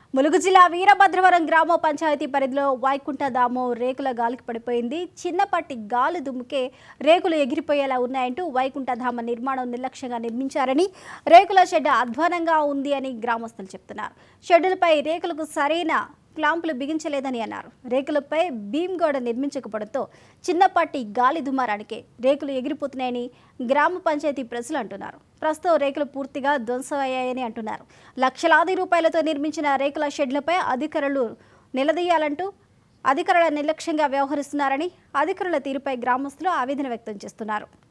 ములుగు జిల్లా వీరభద్రవరం గ్రామ పంచాయతీ పరిధిలో వైకుంఠ ధామం రేకుల గాలికి పడిపోయింది చిన్నపాటి గాలి దుమ్ముకే రేకులు ఎగిరిపోయేలా ఉన్నాయంటూ వైకుంఠ ధామ నిర్మాణం నిర్లక్ష్యంగా నిర్మించారని రేకుల షెడ్ అధ్వానంగా ఉంది అని గ్రామస్తులు చెప్తున్నారు షెడ్డులపై రేకులకు సరైన క్లాంపులు బిగించలేదని అన్నారు రేకులపై బీమ్ గోడ నిర్మించకపోవడంతో చిన్నపాటి గాలి దుమారానికే రేకులు ఎగిరిపోతున్నాయని గ్రామ పంచాయతీ ప్రజలు అంటున్నారు ప్రస్తుతం రేకులు పూర్తిగా ధ్వంసమయ్యాయని అంటున్నారు లక్షలాది రూపాయలతో నిర్మించిన రేకుల షెడ్లపై అధికారులు నిలదీయాలంటూ అధికారుల నిర్లక్ష్యంగా వ్యవహరిస్తున్నారని అధికారుల తీరుపై గ్రామస్తులు ఆవేదన వ్యక్తం చేస్తున్నారు